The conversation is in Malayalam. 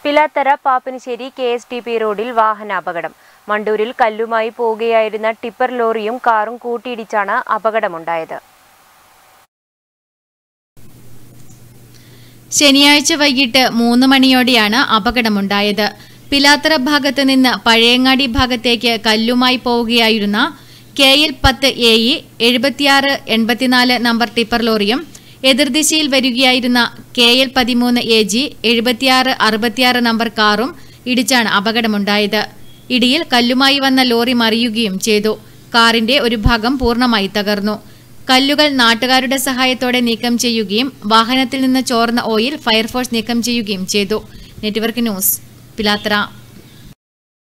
Pilathara Pappinisseri K S T P റോഡിൽ വാഹനാപകടം മണ്ടൂരിൽ കല്ലുമായി പോവുകയായിരുന്ന ടിപ്പർ ലോറിയും കാറും കൂട്ടിയിടിച്ചാണ് അപകടമുണ്ടായത് ശനിയാഴ്ച വൈകിട്ട് മൂന്ന് മണിയോടെയാണ് അപകടമുണ്ടായത് പിലാത്തറ ഭാഗത്ത് നിന്ന് പഴയങ്ങാടി ഭാഗത്തേക്ക് കല്ലുമായി പോവുകയായിരുന്ന കെ എൽ പത്ത് എ ഇ എഴുപത്തിയാറ് എൺപത്തിനാല് നമ്പർ ടിപ്പർ ലോറിയും എതിർദിശയിൽ വരികയായിരുന്ന കെ എൽ പതിമൂന്ന് എ ജി എഴുപത്തിയാറ് അറുപത്തിയാറ് നമ്പർ കാറും ഇടിച്ചാണ് അപകടമുണ്ടായത് ഇടിയിൽ കല്ലുമായി വന്ന ലോറി മറിയുകയും ചെയ്തു കാറിന്റെ ഒരു ഭാഗം പൂർണ്ണമായി തകർന്നു കല്ലുകൾ നാട്ടുകാരുടെ സഹായത്തോടെ നീക്കം ചെയ്യുകയും വാഹനത്തിൽ നിന്ന് ചോർന്ന ഓയിൽ ഫയർഫോഴ്സ് നീക്കം ചെയ്യുകയും ചെയ്തു നെറ്റ്വർക്ക് ന്യൂസ് പിലാത്തറ